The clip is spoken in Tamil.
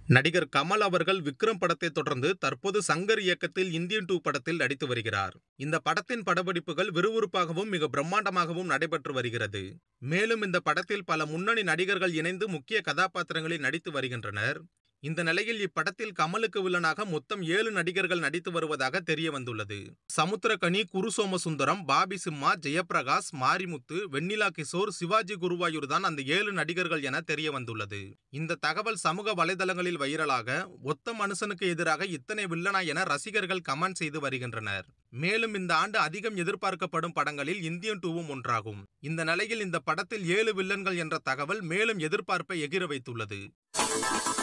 நடிகர் கமல் அவர்கள் விக்ரம் படத்தை தொடர்ந்து தற்போது சங்கர் இயக்கத்தில் இந்தியன் டூ படத்தில் நடித்து வருகிறார் இந்த படத்தின் படப்பிடிப்புகள் விறுவிறுப்பாகவும் மிக பிரம்மாண்டமாகவும் நடைபெற்று வருகிறது மேலும் இந்த படத்தில் பல முன்னணி நடிகர்கள் இணைந்து முக்கிய கதாபாத்திரங்களில் நடித்து வருகின்றனர் இந்த நிலையில் இப்படத்தில் கமலுக்கு வில்லனாக மொத்தம் ஏழு நடிகர்கள் நடித்து வருவதாக தெரிய வந்துள்ளது சமுத்திரகனி குரு சோமசுந்தரம் பாபி சிம்மா ஜெயபிரகாஷ் மாரிமுத்து வெண்ணிலா கிஷோர் சிவாஜி குருவாயூர் தான் அந்த ஏழு நடிகர்கள் என தெரிய வந்துள்ளது இந்த தகவல் சமூக வலைதளங்களில் வைரலாக ஒத்த மனுஷனுக்கு எதிராக இத்தனை வில்லனா என ரசிகர்கள் கமெண்ட் செய்து வருகின்றனர் மேலும் இந்த ஆண்டு அதிகம் எதிர்பார்க்கப்படும் படங்களில் இந்தியன் டூவும் ஒன்றாகும் இந்த நிலையில் இந்த படத்தில் ஏழு வில்லன்கள் என்ற தகவல் மேலும் எதிர்பார்ப்பை எகிர வைத்துள்ளது